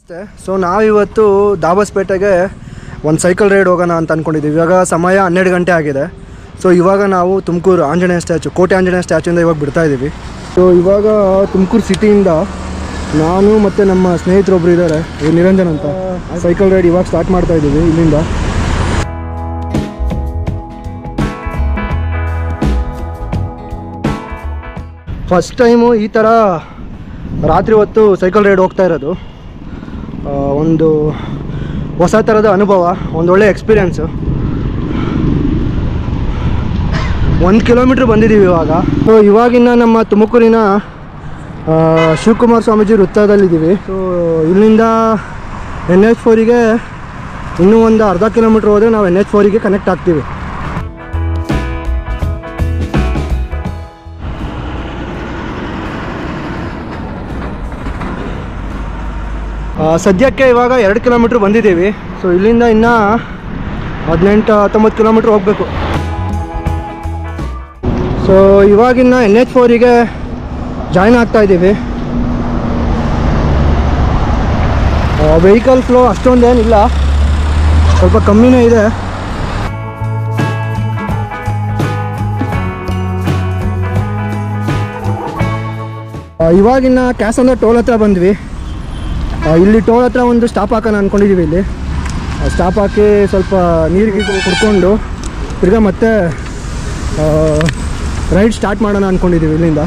ನಮಸ್ತೆ ಸೊ ನಾವಿವತ್ತು ದಾಬಸ್ಪೇಟೆಗೆ ಒಂದು ಸೈಕಲ್ ರೈಡ್ ಹೋಗೋಣ ಅಂತ ಅಂದ್ಕೊಂಡಿದ್ದೀವಿ ಇವಾಗ ಸಮಯ ಹನ್ನೆರಡು ಗಂಟೆ ಆಗಿದೆ ಸೊ ಇವಾಗ ನಾವು ತುಮಕೂರು ಆಂಜನೇಯ ಸ್ಟ್ಯಾಚು ಕೋಟೆ ಆಂಜನೇಯ ಸ್ಟ್ಯಾಚುಯಿಂದ ಇವಾಗ ಬಿಡ್ತಾ ಇದ್ದೀವಿ ಸೊ ಇವಾಗ ತುಮಕೂರು ಸಿಟಿಯಿಂದ ನಾನು ಮತ್ತು ನಮ್ಮ ಸ್ನೇಹಿತರೊಬ್ಬರು ಇದ್ದಾರೆ ಇವ್ರು ನಿರಂಜನ್ ಅಂತ ಸೈಕಲ್ ರೈಡ್ ಇವಾಗ ಸ್ಟಾರ್ಟ್ ಮಾಡ್ತಾ ಇದ್ದೀವಿ ಇಲ್ಲಿಂದ ಫಸ್ಟ್ ಟೈಮು ಈ ಥರ ರಾತ್ರಿ ಹೊತ್ತು ಸೈಕಲ್ ರೈಡ್ ಹೋಗ್ತಾ ಇರೋದು ಆ, ಒಂದು ಹೊಸ ಥರದ ಅನುಭವ ಒಂದೊಳ್ಳೆ ಎಕ್ಸ್ಪೀರಿಯೆನ್ಸು ಒಂದು ಕಿಲೋಮೀಟ್ರ್ ಬಂದಿದ್ದೀವಿ ಇವಾಗ ಸೊ ಇವಾಗಿನ ನಮ್ಮ ತುಮಕೂರಿನ ಆ, ಶಿವಕುಮಾರ ಸ್ವಾಮೀಜಿ ವೃತ್ತದಲ್ಲಿದ್ದೀವಿ ಸೊ ಇಲ್ಲಿಂದ ಎನ್ ಎಚ್ ಫೋರಿಗೆ ಇನ್ನೂ ಒಂದು ಅರ್ಧ ಕಿಲೋಮೀಟ್ರ್ ಹೋದರೆ ನಾವು ಎನ್ ಎಚ್ ಫೋರಿಗೆ ಕನೆಕ್ಟ್ ಆಗ್ತೀವಿ ಆ, ಸದ್ಯಕ್ಕೆ ಇವಾಗ ಎರಡು ಕಿಲೋಮೀಟ್ರ್ ಬಂದಿದ್ದೀವಿ ಸೊ ಇಲ್ಲಿಂದ ಇನ್ನೂ ಹದಿನೆಂಟು ಹತ್ತೊಂಬತ್ತು ಕಿಲೋಮೀಟ್ರ್ ಹೋಗಬೇಕು ಸೊ ಇವಾಗಿನ್ನ ಎನ್ ಎಚ್ ಫೋರಿಗೆ ಜಾಯ್ನ್ ಆಗ್ತಾ ಇದ್ದೀವಿ ವೆಹಿಕಲ್ ಫ್ಲೋ ಅಷ್ಟೊಂದೇನಿಲ್ಲ ಸ್ವಲ್ಪ ಕಮ್ಮಿನೇ ಇದೆ ಆ, ಇವಾಗಿನ್ನ ಕ್ಯಾಸಂದ್ರ ಟೋಲ್ ಹತ್ರ ಬಂದ್ವಿ ಆ, ಇಲ್ಲಿ ಟೋಲ್ ಹತ್ರ ಒಂದು ಸ್ಟಾಪ್ ಹಾಕೋಣ ಅಂದ್ಕೊಂಡಿದ್ದೀವಿ ಇಲ್ಲಿ ಸ್ಟಾಪ್ ಹಾಕಿ ಸ್ವಲ್ಪ ನೀರಿಗೆ ಕುಡ್ಕೊಂಡು ತಿರ್ಗಾ ಮತ್ತೆ ರೈಡ್ ಸ್ಟಾರ್ಟ್ ಮಾಡೋಣ ಅಂದ್ಕೊಂಡಿದ್ದೀವಿ ಇಲ್ಲಿಂದ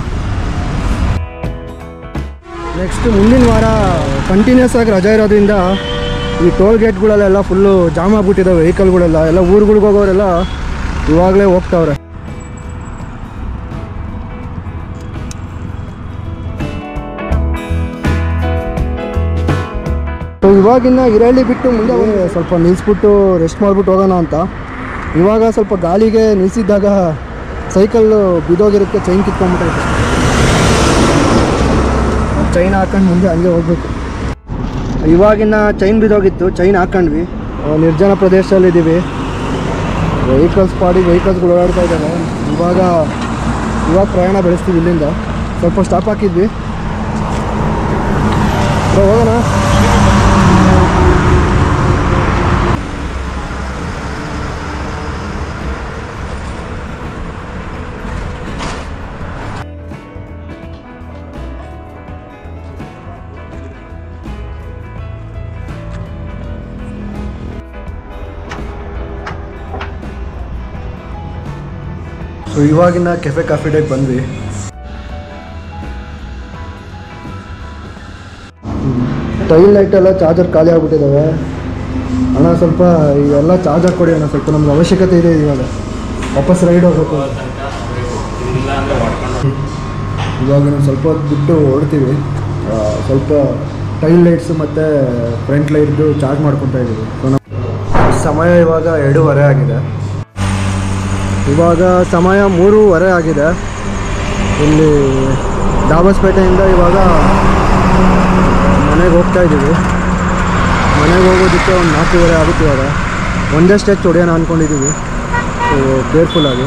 ನೆಕ್ಸ್ಟ್ ಮುಂದಿನ ವಾರ ಕಂಟಿನ್ಯೂಸ್ ಆಗಿ ರಜೆ ಇರೋದ್ರಿಂದ ಈ ಟೋಲ್ ಗೇಟ್ಗಳಲ್ಲೆಲ್ಲ ಫುಲ್ಲು ಜಾಮ್ ಆಗ್ಬಿಟ್ಟಿದೆ ವೆಹಿಕಲ್ಗಳೆಲ್ಲ ಎಲ್ಲ ಊರುಗಳಿಗೆ ಹೋಗೋರೆಲ್ಲ ಇವಾಗಲೇ ಹೋಗ್ತಾವ್ರೆ ಸೊ ಇವಾಗಿನ್ನ ಇರಳ್ಳಿ ಬಿಟ್ಟು ಮುಂದೆ ಹೋಗಿ ಸ್ವಲ್ಪ ನಿಲ್ಲಿಸ್ಬಿಟ್ಟು ರೆಸ್ಟ್ ಮಾಡಿಬಿಟ್ಟು ಹೋಗೋಣ ಅಂತ ಇವಾಗ ಸ್ವಲ್ಪ ಗಾಳಿಗೆ ನಿಲ್ಲಿಸಿದ್ದಾಗ ಸೈಕಲ್ಲು ಬಿದ್ದೋಗಿರುತ್ತೆ ಚೈನ್ ಕಿತ್ಕೊಂಡ್ಬಿಟ್ಟೈತೆ ಚೈನ್ ಹಾಕೊಂಡು ಮುಂದೆ ಹಂಗೆ ಹೋಗ್ಬೇಕು ಇವಾಗಿನ ಚೈನ್ ಬಿದ್ದೋಗಿತ್ತು ಚೈನ್ ಹಾಕೊಂಡ್ವಿ ಆ, ನಿರ್ಜನ ಪ್ರದೇಶದಲ್ಲಿದ್ದೀವಿ ವೆಹಿಕಲ್ಸ್ ಪಾಡಿ ವೆಹಿಕಲ್ಸ್ಗಳು ಓಡಾಡ್ತಾ ಇದ್ದಾವೆ ಇವಾಗ ಇವಾಗ ಪ್ರಯಾಣ ಬೆಳೆಸ್ತೀವಿ ಇಲ್ಲಿಂದ ಸ್ವಲ್ಪ ಸ್ಟಾಪ್ ಹಾಕಿದ್ವಿ ಬ್ರೋ, ಹೋಗೋಣ ಸೊ ಇವಾಗಿನ ಕೆಫೆ ಕಾಫಿ ಡೇಗೆ ಬಂದ್ವಿ ಟೈಲ್ ಲೈಟ್ ಎಲ್ಲ ಚಾರ್ಜರ್ ಖಾಲಿ ಆಗ್ಬಿಟ್ಟಿದ್ದಾವೆ ಅಣ್ಣ ಸ್ವಲ್ಪ ಇವೆಲ್ಲ ಚಾರ್ಜರ್ ಕೊಡಿ ಅಣ್ಣ ಸ್ವಲ್ಪ ನಮ್ಗೆ ಅವಶ್ಯಕತೆ ಇದೆ ಇವಾಗ ವಾಪಸ್ ರೈಡ್ ಹೋಗ್ಬೇಕು ಇವಾಗ ನಾವು ಸ್ವಲ್ಪ ಹೊತ್ತು ಬಿಟ್ಟು ಹೊರಡ್ತೀವಿ ಆ, ಸ್ವಲ್ಪ ಟೈಲ್ ಲೈಟ್ಸ್ ಮತ್ತು ಫ್ರಂಟ್ ಲೈಟ್ದು ಚಾರ್ಜ್ ಮಾಡ್ಕೊತಾ ಇದ್ದೀವಿ ಸೊ ನಮ್ಮ ಸಮಯ ಇವಾಗ ಎರಡೂವರೆ ಆಗಿದೆ ಇವಾಗ ಸಮಯ ಮೂರುವರೆ ಆಗಿದೆ ಇಲ್ಲಿ ದಾಬಸ್ಪೇಟೆಯಿಂದ ಇವಾಗ ಮನೆಗೆ ಹೋಗ್ತಾ ಇದ್ದೀವಿ ಮನೆಗೆ ಹೋಗೋದಕ್ಕೆ ಒಂದು ನಾಲ್ಕೂವರೆ ಆಗುತ್ತೆ ಇವಾಗ ಒಂದೇ ಸ್ಟೆಚ್ ಹೊಡೆಯೋಣ ಅಂದ್ಕೊಂಡಿದ್ದೀವಿ ಸೊ ಕೇರ್ಫುಲ್ಲಾಗಿ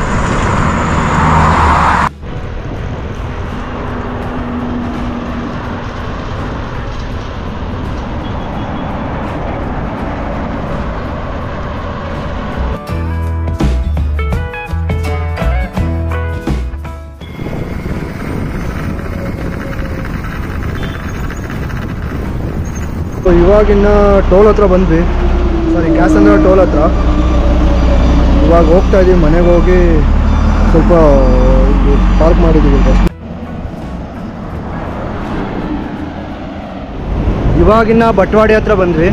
ಸೊ ಇವಾಗಿನ್ನ ಟೋಲ್ ಹತ್ರ ಬಂದ್ವಿ ಸಾರಿ ಕ್ಯಾಸಂದ್ರ ಟೋಲ್ ಹತ್ರ ಇವಾಗ ಹೋಗ್ತಾ ಇದ್ದೀವಿ ಮನೆಗೆ ಹೋಗಿ ಸ್ವಲ್ಪ ಪಾರ್ಕ್ ಮಾಡಿದ್ದೀವಿ ಬಸ್ ಇವಾಗಿನ್ನ ಬಟ್ವಾಡಿ ಹತ್ರ ಬಂದ್ವಿ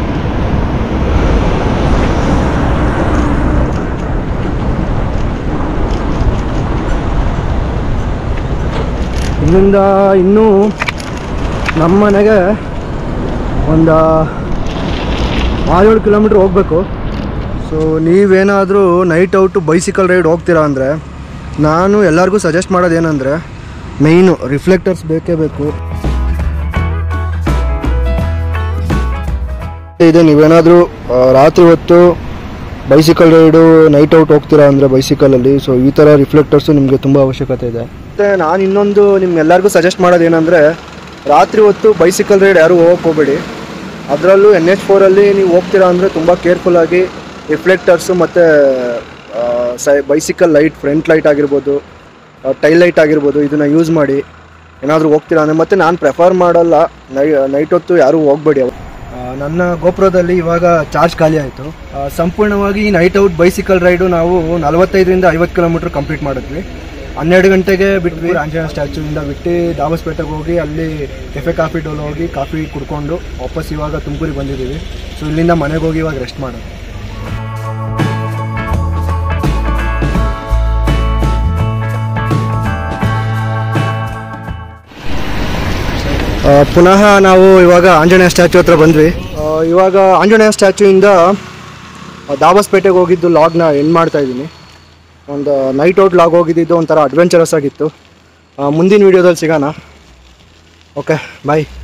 ಇಲ್ಲಿಂದ ಇನ್ನೂ ನಮ್ಮ ಮನೆಗೆ ಒಂದು ಆರೇಳು ಕಿಲೋಮೀಟ್ರ್ ಹೋಗಬೇಕು ಸೊ ನೀವೇನಾದರೂ ನೈಟ್ ಔಟು ಬೈಸಿಕಲ್ ರೈಡ್ ಹೋಗ್ತೀರಾ ಅಂದರೆ ನಾನು ಎಲ್ಲರಿಗೂ ಸಜೆಸ್ಟ್ ಮಾಡೋದೇನೆಂದರೆ ಮೇಯ್ನು ರಿಫ್ಲೆಕ್ಟರ್ಸ್ ಬೇಕೇ ಬೇಕು ಇದೆ ನೀವೇನಾದರೂ ರಾತ್ರಿ ಹೊತ್ತು ಬೈಸಿಕಲ್ ರೈಡು ನೈಟ್ ಔಟ್ ಹೋಗ್ತೀರಾ ಅಂದರೆ ಬೈಸಿಕಲಲ್ಲಿ ಸೊ ಈ ಥರ ರಿಫ್ಲೆಕ್ಟರ್ಸು ನಿಮಗೆ ತುಂಬ ಅವಶ್ಯಕತೆ ಇದೆ ಮತ್ತು ನಾನು ಇನ್ನೊಂದು ನಿಮ್ಗೆಲ್ಲರಿಗೂ ಸಜೆಸ್ಟ್ ಮಾಡೋದೇನೆಂದರೆ ರಾತ್ರಿ ಹೊತ್ತು ಬೈಸಿಕಲ್ ರೈಡ್ ಯಾರೂ ಹೋಗಕ್ಕೆ ಹೋಗಬೇಡಿ ಅದರಲ್ಲೂ ಎನ್ ಎಚ್ ಫೋರಲ್ಲಿ ನೀವು ಹೋಗ್ತೀರಾ ಅಂದರೆ ತುಂಬ ಕೇರ್ಫುಲ್ಲಾಗಿ ರಿಫ್ಲೆಕ್ಟರ್ಸು ಮತ್ತು ಸೈ ಬೈಸಿಕಲ್ ಲೈಟ್ ಫ್ರಂಟ್ ಲೈಟ್ ಆಗಿರ್ಬೋದು ಟೈಲ್ ಲೈಟ್ ಆಗಿರ್ಬೋದು ಇದನ್ನು ಯೂಸ್ ಮಾಡಿ ಏನಾದರೂ ಹೋಗ್ತೀರಾ ಅಂದರೆ ಮತ್ತು ನಾನು ಪ್ರೆಫರ್ ಮಾಡಲ್ಲ ನೈ ನೈಟ್ ಹೊತ್ತು ಯಾರೂ ಹೋಗಬೇಡಿ ನನ್ನ ಗೋಪುರದಲ್ಲಿ ಇವಾಗ ಚಾರ್ಜ್ ಖಾಲಿ ಆಯಿತು ಸಂಪೂರ್ಣವಾಗಿ ನೈಟ್ ಔಟ್ ಬೈಸಿಕಲ್ ರೈಡು ನಾವು ನಲವತ್ತೈದರಿಂದ ಐವತ್ತು ಕಿಲೋಮೀಟ್ರ್ ಕಂಪ್ಲೀಟ್ ಮಾಡಿದ್ವಿ ಹನ್ನೆರಡು ಗಂಟೆಗೆ ಬಿಟ್ವಿ ಆಂಜನೇಯ ಸ್ಟ್ಯಾಚ್ಯೂಯಿಂದ ಬಿಟ್ಟು ದಾಬಸ್ಪೇಟೆಗೆ ಹೋಗಿ ಅಲ್ಲಿ ಕೆಫೆ ಕಾಫಿ ಡೋಲ್ ಹೋಗಿ ಕಾಫಿ ಕುಡ್ಕೊಂಡು ವಾಪಸ್ ಇವಾಗ ತುಮಕೂರಿಗೆ ಬಂದಿದ್ದೀವಿ ಸೊ ಇಲ್ಲಿಂದ ಮನೆಗೆ ಹೋಗಿ ಇವಾಗ ರೆಸ್ಟ್ ಮಾಡೋದು ಆ, ಪುನಃ ನಾವು ಇವಾಗ ಆಂಜನೇಯ ಸ್ಟ್ಯಾಚು ಹತ್ರ ಬಂದ್ವಿ ಆ, ಇವಾಗ ಆಂಜನೇಯ ಸ್ಟ್ಯಾಚ್ಯೂಯಿಂದ ದಾಬಸ್ಪೇಟೆಗೆ ಹೋಗಿದ್ದು ಲಾಗ್ನ ಎಂಡ್ ಮಾಡ್ತಾ ಇದ್ದೀನಿ ಒಂದು ನೈಟ್ ಔಟ್ ಲಾಗ್ ಹೋಗಿದ್ದು ಒಂಥರ ಅಡ್ವೆಂಚರಸ್ ಆಗಿತ್ತು ಆ, ಮುಂದಿನ ವೀಡಿಯೋದಲ್ಲಿ ಸಿಗೋಣ ಓಕೆ ಬಾಯ್